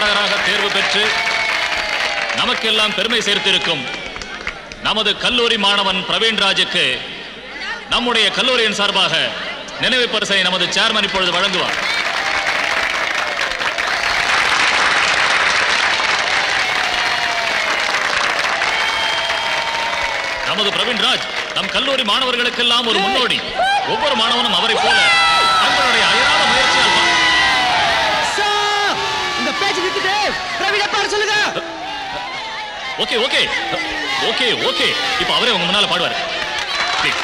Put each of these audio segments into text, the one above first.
பாடகராக தேர்வு பெற்று நமக்கெல்லாம் பெருமை சேர்த்திருக்கும் நமது கல்லூரி மாணவன் பிரவீன்ராஜுக்கு நம்முடைய கல்லூரியின் சார்பாக நினைவு பரிசை நமது சேர்மன் இப்பொழுது வழங்குவார் நமது பிரவீன்ராஜ் நம் கல்லூரி மாணவர்களுக்கெல்லாம் ஒரு முன்னோடி ஒவ்வொரு மாணவனும் அவரை போல தங்களுடைய அயராத முயற்சியால் வா- இந்த பேச்சு நிறுத்திட்டு பிரவீன பாட சொல்லுங்க ஓகே ஓகே ஓகே ஓகே இப்போ அவரே உங்க முன்னால பாடுவார் Please.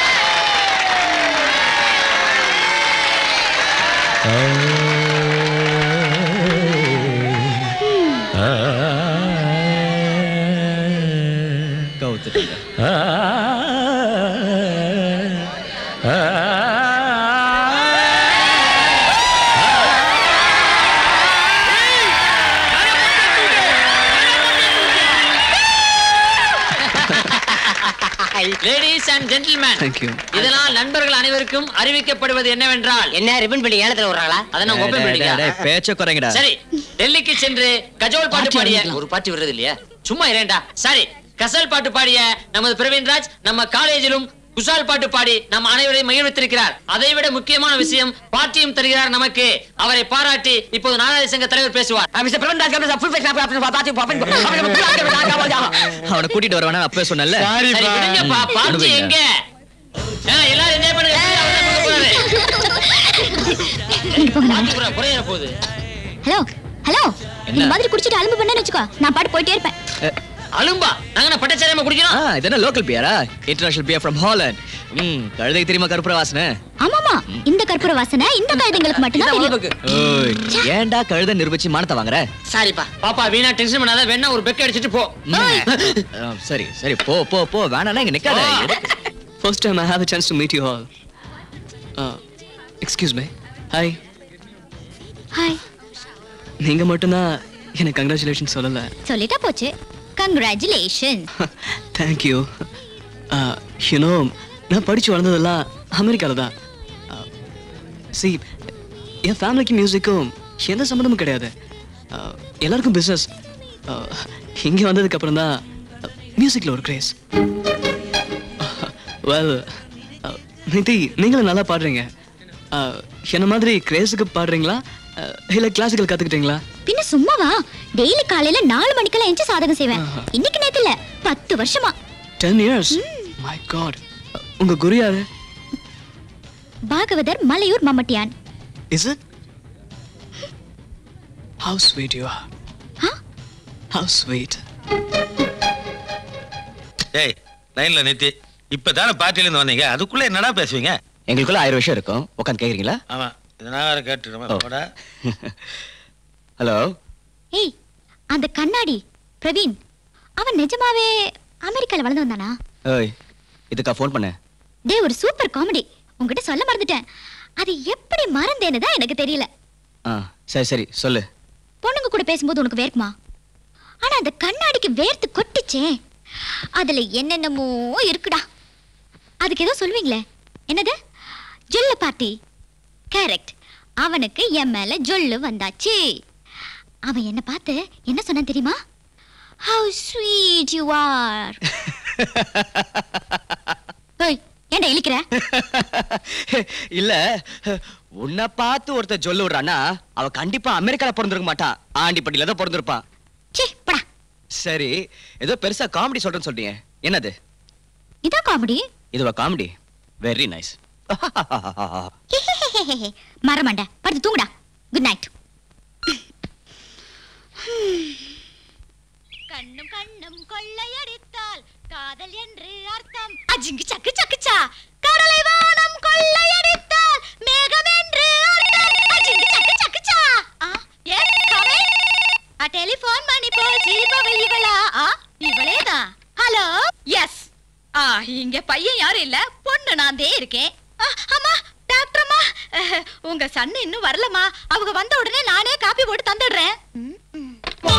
கவுத்துட்டீங்க ladies and gentlemen Thank you. இதனால் நண்பர்கள் அனைவருக்கும் அறிவிக்கப்படுவது என்னவென்றால் என்ன ரிப்பன் பண்ணி ஏலத்துல விடுறாங்களா அதை நான் ஓபன் பண்ணிக்க பேச்ச குறைங்கடா சரி டெல்லிக்கு சென்று கஜோல் பாட்டு பாட்டு பாடிய வாங்கிக்கலாம். ஒரு பாட்டு விடுறது இல்லையா சும்மா இரேண்டா சரி கசல் பாட்டு பாடிய நமது பிரவீன்ராஜ் நம்ம காலேஜிலும் குசால் பாட்டு பாடி நம் அனைவரையும் மகிழ்வித்திருக்கிறார் அதை விட முக்கியமான விஷயம் பாட்டியும் தருகிறார் நமக்கு அவரை பாராட்டி இப்போது நாலாவது சங்க தலைவர் பேசுவார் mister Praveen Raj full face பார்த்து அவனை கூட்டிட்டு வரவேனா அப்பவே சொன்னல சரி விடுங்கப்பா பாட்டு எங்க ஆ, எல்லாரும் என்ஜாய் பண்ணுங்க அவர்தான் போக போறாரு. நீங்க போங்க பாட்டு கூட குறையிற போகுது ஹலோ ஹலோ இந்த மாதிரி குடிச்சிட்டு அலும்பு பண்ணேன்னு வச்சுக்கோ நான் பாட்டு போயிட்டே இருப்பேன் அலும்பா நாங்க என்ன பட்டச்சாரியமா குடிக்கிறோம் ஆ இதென்ன லோக்கல் பியரா இன்டர்நேஷனல் பியர் ஃப்ரம் ஹாலண்ட் ம் கழுதை தெரியுமா கருப்புற வாசனை ஆமாமா இந்த கற்பூர வாசனை இந்த கழுதைங்களுக்கு மட்டும்தான் தெரியும் ஓய் ஏன்டா கழுதை நிரூபிச்சு மானத்தை வாங்குற சாரிப்பா பாப்பா வீணா டென்ஷன் பண்ணாத வேணா ஒரு பெக்க அடிச்சிட்டு போ ஆ, சரி சரி போ போ போ வேணாம்னா இங்க நிக்காத First time I have a chance to meet you all. Uh, excuse me. Hi. Hi நீங்க மட்டும்தான் எனக்கு கங்க்ராச்சுலேஷன் சொல்லல சொல்லிட்டா போச்சு கங்க்ராச்சுலேஷன் தேங்க் யூ யூனோ நான் படிச்சு வளர்ந்ததெல்லாம் அமெரிக்காவில் தான் சி என் ஃபேமிலிக்கு மியூசிக்கும் எந்த சம்மந்தமும் கிடையாது Uh, எல்லாருக்கும் பிஸ்னஸ் இங்கே வந்ததுக்கப்புறம் தான் மியூசிக்கில் ஒரு கிரேஸ் வெல் நிதி நீங்களும் நல்லா பாடுறீங்க Uh, என்ன மாதிரி கிரேஸுக்கு பாடுறீங்களா இல்லை கிளாசிக்கல் கற்றுக்கிட்டீங்களா பின்ன சும்மாவா டெய்லி காலையில நாலு மணிக்கெல்லாம் எஞ்சி சாதகம் செய்வேன் இன்னைக்கு நேத்து இல்ல பத்து வருஷமா டென் இயர்ஸ் மை காட் உங்க குரு யாரு Bhagavathar Malaiyur Mambattiyan is it how sweet you are Huh? How sweet ஏய் லைன்ல நிறுத்தி இப்பதானே பார்ட்டில இருந்து வந்தீங்க அதுக்குள்ள என்னடா பேசுவீங்க எங்களுக்குள்ள ஆயிரம் விஷயம் இருக்கும் உட்காந்து கேக்குறீங்களா ஆமா இதை நான் வேற கேட்டுடுமா ஓ. போடா ஹலோ ஏய் அந்த கண்ணாடி பிரவீன் அவன் நிஜமாவே அமெரிக்கால வளர்ந்து வந்தானா ஏய் இதுக்கா ஃபோன் பண்ண டேய் ஒரு சூப்பர் காமெடி உன்கிட்ட சொல்ல மறந்துட்டேன் அது எப்படி மறந்தேன்னு தான் எனக்கு தெரியல ஆ சரி சரி சொல்லு பொண்ணுங்க கூட பேசும்போது உனக்கு வேர்க்குமா ஆனா அந்த கண்ணாடிக்கு வேர்த்து கொட்டுச்சே அதுல என்னென்னமோ இருக்குடா அதுக்கு ஏதோ சொல்வீங்களே என்னது ஜொல்ல பார்ட்டி கரெக்ட் அவனுக்கு என் மேல ஜொல்லு வந்தாச்சு அவன் என்ன பார்த்து என்ன சொன்னான் தெரியுமா ஹவ் ஸ்வீட் யூ ஆர் ஏய் ஏன்டா இழிக்கிற இல்ல உன்னை பார்த்து ஒருத்தர் சொல்ல விடுறான்னா அவ கண்டிப்பா அமெரிக்கால பிறந்திருக்க மாட்டான் ஆண்டிப்பட்டியில தான் பிறந்திருப்பான் சே படா சரி ஏதோ பெருசா காமெடி சொல்றேன்னு சொல்றீங்க என்னது இதான் காமெடி இதுவா காமெடி வெரி நைஸ் மரமண்ட படுத்து தூங்குடா குட் நைட் கண்ணும் கண்ணும் கொள்ளையடித்தால் காதல் என்று அர்த்தம் அஜிங்கு சக்கு சக்குச்சா கடலை வானம் கொள்ளையடித்தால் மேகம் என்று அர்த்தம் அஜிங்கு சக்கு சக்குச்சா ஆ எஸ் கமே ஆ டெலிபோன் மணி போல் சிரிப்பவ இவளா ஆ இவளேதான் ஹலோ எஸ் ஆ இங்க பையன் யாரும் இல்ல பொண்ணு நான் தே இருக்கேன் ஆ, அம்மா டாக்டர் அம்மா அஹ், உங்க சன்னு இன்னும் வரலம்மா அவங்க வந்த உடனே நானே காப்பி போட்டு தந்துடுறேன் ம், ம்.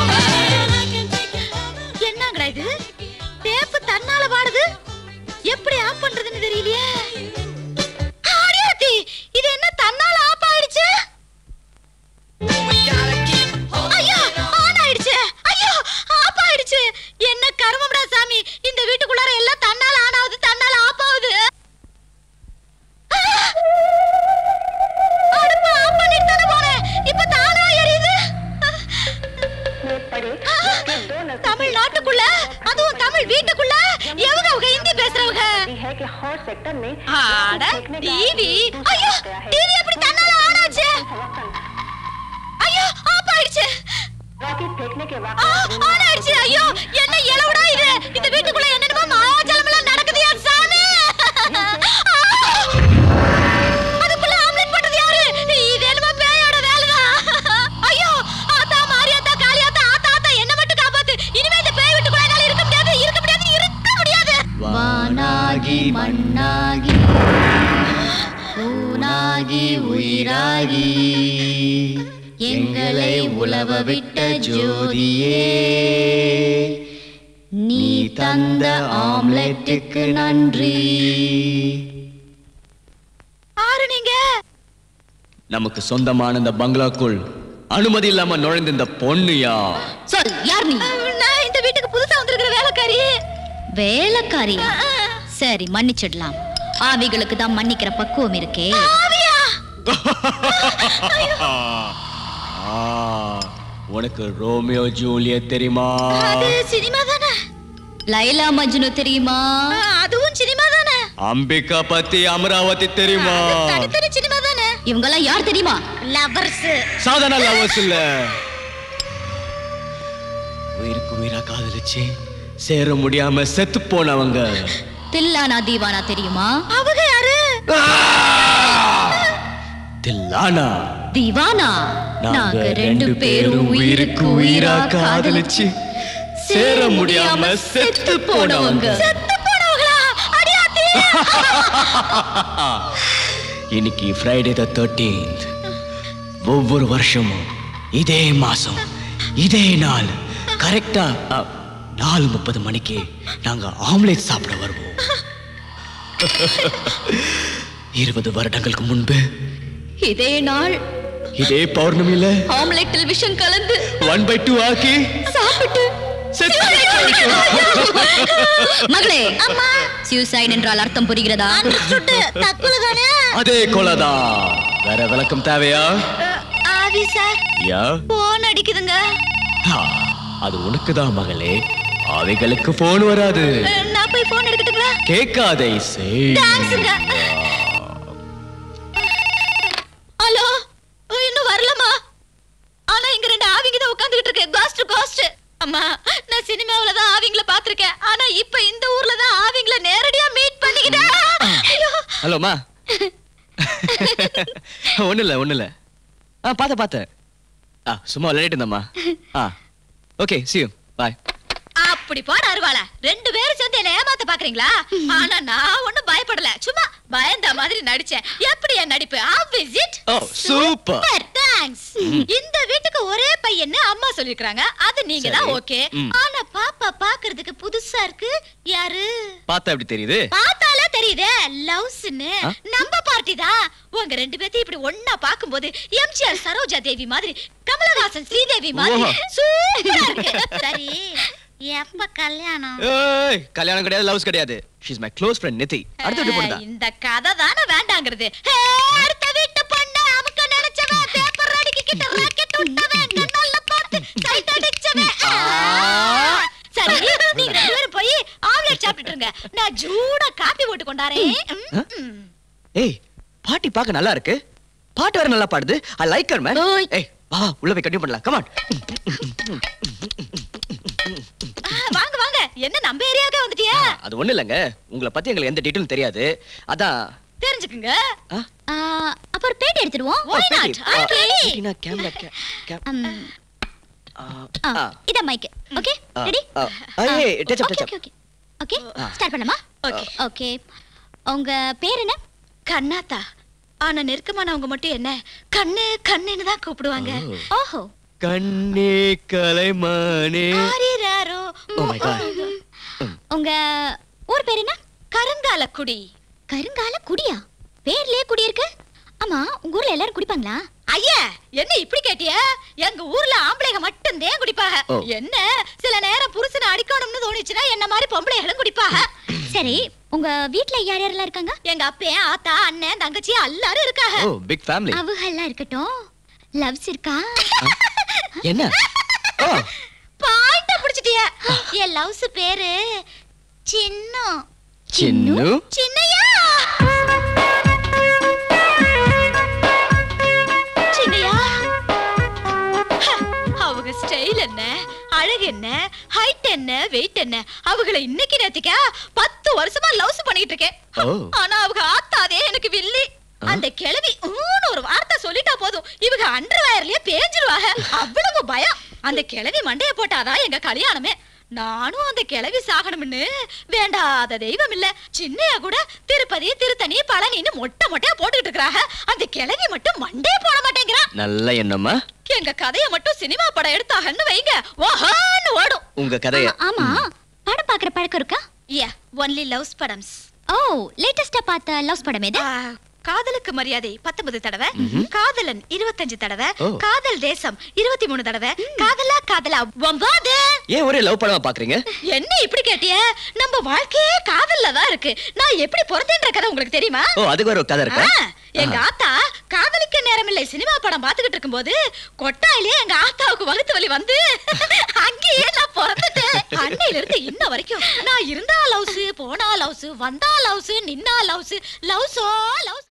என்னங்கடா இது டேப்பு தன்னால பாடுது எப்படி ஆஃப் பண்றதுன்னு தெரியலையே ஆடியாத்தி இது என்ன தன்னால ஆஃப் ஆயிடுச்சு ஐயா ஆட டிவி ஐயோ டிவி எப்படி தன்னால ஆன் ஆச்சு ஐயோ ஆஃப் ஆயிடுச்சு ஆ, ஆன் ஆயிடுச்சு ஐயோ என்ன இளவுடா இது இந்த வீட்டுக்குள்ள என்னென்னமோ மாயாஜாலமெல்லாம் நடக்குது என் சாமி ஆ! அதுக்குள்ள ஆம்லெட் பண்றது யாரு இது என்னமோ பேயோட வேலைதான் ஐயோ ஆத்தா மாரியாத்தா காளியாத்தா ஆத்தா ஆத்தா என்ன மட்டும் காப்பாத்து இனிமே இந்த பேய் வீட்டுக்குள்ள என்னால இருக்க முடியாது இருக்க முடியாது இருக்க முடியாது வானாகி மண்ணாகி ஊனாகி உயிராகி எங்களை உலவ விட்ட ஜோதியே நீ தந்த ஆம்லெட்டுக்கு நன்றி ஆறு நீங்க நமக்கு சொந்தமான இந்த பங்களாக்குள் அனுமதி இல்லாம நுழைந்த இந்த பொண்ணுயா சொல் யார் நீ நான் இந்த வீட்டுக்கு புதுசா வந்திருக்கிற வேலைக்காரி வேலைக்காரி சரி மன்னிச்சிடலாம் ஆவிகளுக்கு தான் மன்னிக்கிற பக்குவம் இருக்கே ஆவியா ஆ, உனக்கு ரோமியோ ஜூலியட் தெரியுமா அது சினிமா தானே லைலா மஜ்னு தெரியுமா ஆ, அதுவும் சினிமா தானே அம்பிகா பத்தி அமராவதி தெரியுமா அது தனித்தனி சினிமா தானே இவங்கெல்லாம் யார் தெரியுமா லவர்ஸ் சாதாரண லவர்ஸ் இல்ல உயிருக்கு உயிரா காதலிச்சு சேர முடியாம செத்து போனவங்க தில்லானா தீவானா தெரியுமா அவங்க யாரு தில்லானா தீவானா நாங்க ரெண்டு பேரும் உயிருக்கு உயிரா காதலிச்சு சேர முடியாம செத்து போனவங்க செத்து போனவங்களா அடியாத்தி இன்னைக்கு ஃப்ரைடே த தேர்ட்டீன்த் ஒவ்வொரு வருஷமும் இதே மாசம் இதே நாள் கரெக்டா நாலு முப்பது மணிக்கு நாங்க ஆம்லேட் சாப்பிட வருவோம் இருபது வருடங்களுக்கு முன்பு இதே நாள் இதே பௌர்ணமியில ஆம்லெட்டில் விஷம் கலந்து ஒன் பை டூ ஆக்கி சாப்பிட்டு செத்து மகளே அம்மா சூசைட் என்றால் அர்த்தம் புரிகிறதா சுட்டு தற்கொலை தானே அதே கொலைதா வேற விளக்கம் தேவையா ஆவி சார் யா போன் அடிக்குதுங்க ஆ, அது உனக்குதான் மகளே அவைகளுக்கு போன் வராது அஹ், நான் போய் போன் எடுக்கட்டுங்களா கேட்காத இசை தேங்க்ஸுங்க ஹலோ இன்னும் வரலமா ஆனா இங்க ரெண்டு ஆவிங்க தான் உட்கார்ந்துகிட்டு இருக்கு காஸ்ட் காஸ்ட் அம்மா நான் சினிமாவுல தான் ஆவிங்கள பாத்திருக்கேன் ஆனா இப்ப இந்த ஊர்ல தான் ஆவிங்கள நேரடியா மீட் பண்ணிக்கிட்டேன் ஐயோ ஹலோமா ஒண்ணு இல்ல ஒண்ணு இல்ல ஆ பாத்த பாத்த ஆ சும்மா விளையாடிட்டு இருந்தம்மா ஆ ஓகே see you பாய் அப்படி போட அருவாள ரெண்டு பேரும் சேர்ந்து என்ன ஏமாத்த பாக்குறீங்களா ஆனா நான் ஒண்ணும் பயப்படல சும்மா பயந்த மாதிரி நடிச்சேன் எப்படி என் நடிப்பு How is it? ஓ சூப்பர் Super, thanks. இந்த வீட்டுக்கு ஒரே பையன்னு அம்மா சொல்லிருக்காங்க அது நீங்க தான் சரி. ஓகே ம். ஆனா பாப்பா பாக்குறதுக்கு புதுசா இருக்கு யாரு பார்த்தா எப்படி தெரியுது பார்த்தாலே தெரியுதே லவ்ஸ்னு ஆ? நம்ம பார்ட்டி தான் உங்க ரெண்டு பேத்தையும் இப்படி ஒண்ணா பாக்கும்போது எம்ஜிஆர் சரோஜா தேவி மாதிரி கமலஹாசன் ஸ்ரீதேவி மாதிரி ஓஹோ. சூப்பரா இருக்கு சரி எப்ப கல்யாணம் ஏய் கல்யாணம் கிடையாது லவ்ஸ் கிடையாது ஷீஸ் மை க்ளோஸ் ஃப்ரெண்ட் நிதி அடுத்த வீட்டு பொண்ணு தான் இந்த கதை தானே வேண்டாங்கிறது ஹே, அடுத்த வீட்டு பொண்ணு அமுக்க நினைச்சவன் பேப்பர் அடிக்கிட்ட ராக்கெட் விட்டவன் கண்ணால பார்த்து சைட் அடிச்சவன் ஆ. சரி நீங்க ரெண்டு பேரும் போய் ஆம்லெட் சாப்பிட்டுட்டு இருங்க நான் ஜூடா காபி போட்டு கொண்டாரேன் ஆ? ஏய் பாட்டி பார்க்க நல்லா இருக்கு பாட்டு வேற நல்லா பாடுது ஐ லைக் ஹர் மேன் ஓய். ஏய் வா வா, உள்ள போய் கண்டினியூ பண்ணலாம் கம் ஆன் வாங்க வாங்க என்ன நம்ம ஏரியாவுக்கே வந்துட்டியா அது ஒண்ணு இல்லங்க உங்களை பத்தி எங்களுக்கு எந்த டீட்டெயிலும் தெரியாது அதான் தெரிஞ்சுக்குங்க ஆ? ஆ, அப்ப ஒரு பேட்டி எடுத்துருவோம் ஓ, Why பேட்டி. not? ஆ, Okay. பேட்டினா கேமரா கே- கே- ம், ஆ, ஆ, ஆ, இதான் மைக் ஓகே ஆ, ரெடி ஆ. ஆ, ஏய், touch up, touch up. Okay okay okay start பண்ணலாமா ஓகே ஓகே உங்க பேர் என்ன கண்ணாத்தா ஆனா நெருக்கமானவங்க மட்டும் என்ன கண்ணு கண்ணுன்னு தான் கூப்பிடுவாங்க ஓஹோ கண்ணே கலைமானே ஆரிராரோ. Oh my God. உங்க ஊர் பேர் என்ன கருங்கால குடி கருங்கால குடியா பேர்லயே குடி இருக்கு ஆமா உங்க ஊர்ல எல்லாரும் குடிப்பாங்களா ஐயா என்ன இப்படி கேட்டிய எங்க ஊர்ல ஆம்பளைங்க மட்டும் தான் குடிப்பாங்க ஓ. என்ன சில நேரம் புருஷனை அடிக்கணும்னு தோணுச்சுன்னா என்ன மாதிரி பொம்பளைகளும் குடிப்பாங்க சரி உங்க வீட்ல யார் யாரெல்லாம் இருக்காங்க எங்க அப்பன் ஆத்தா அண்ணன் தங்கச்சி எல்லாரும் இருக்காங்க ஓ பிக் ஃபேமிலி அவங்கெல்லாம் இருக்கட்டும் லவ்ஸ் இருக்கா என்ன ஓ பாயிண்ட புடிச்சிட்டிய என் லவ்ஸ் பேரு சின்ன சின்னு சின்னையா வெயிட் என்ன அவங்கள இன்னைக்கு நேத்திக்கா பத்து வருஷமா லவ்ஸ் பண்ணிட்டு இருக்கேன் ஓ. ஆனா அவங்க ஆத்தாதே எனக்கு வில்லி அந்த கிழவி ஊன்னு ஒரு வார்த்தை சொல்லிட்டா போதும் இவங்க அண்டர்வேர்லயே பேஞ்சிருவாங்க அவ்வளவு பயம் அந்த கிழவி மண்டைய போட்டாதான் எங்க கல்யாணமே நானும் அந்த கிழவி சாகணும்னு வேண்டாத தெய்வம் இல்ல சின்னையா கூட திருப்பதி திருத்தணி பழனின்னு மொட்டை மொட்டையா போட்டுக்கிட்டு இருக்காங்க அந்த கிழவி மட்டும் மண்டைய போட மாட்டேங்கிறா நல்ல எண்ணமா எங்க கதைய மட்டும் சினிமா படம் எடுத்தாங்கன்னு வைங்க ஓஹோன்னு ஓடும் உங்க கதைய ஆமா படம் பாக்குற பழக்கம் இருக்கா யா ஒன்லி லவ்ஸ் படம்ஸ் ஓ லேட்டஸ்டா பார்த்த லவ்ஸ் படம் எது ஆ, காதலுக்கு மரியாதை பத்தொன்பது தடவை காதலன் இருபத்தஞ்சு தடவை ஓ. காதல் தேசம் இருபத்தி மூணு தடவை காதலா காதலா ஒன்பது ஏன் ஒரே லவ் படமா பாக்குறீங்க என்ன இப்படி கேட்டிய நம்ம வாழ்க்கையே காதல்ல தான் இருக்கு நான் எப்படி பிறந்தேன்ற கதை உங்களுக்கு தெரியுமா ஓ அதுக்கு ஒரு கதை இருக்கா ஆ, எங்க ஆத்தா காதலிக்க நேரமில்லை சினிமா படம் பாத்துக்கிட்டு இருக்கும்போது கொட்டாயிலே எங்க ஆத்தாவுக்கு வகுத்து வலி வந்து அங்கேயே நான் பிறந்துட்டேன் அன்னையில இருந்து இன்ன வரைக்கும் நான் இருந்தா லவ்ஸ் போனா லவ்ஸ் வந்தா லவ்ஸ் நின்னா லவ்ஸ் லவ்ஸோ லவ்ஸ்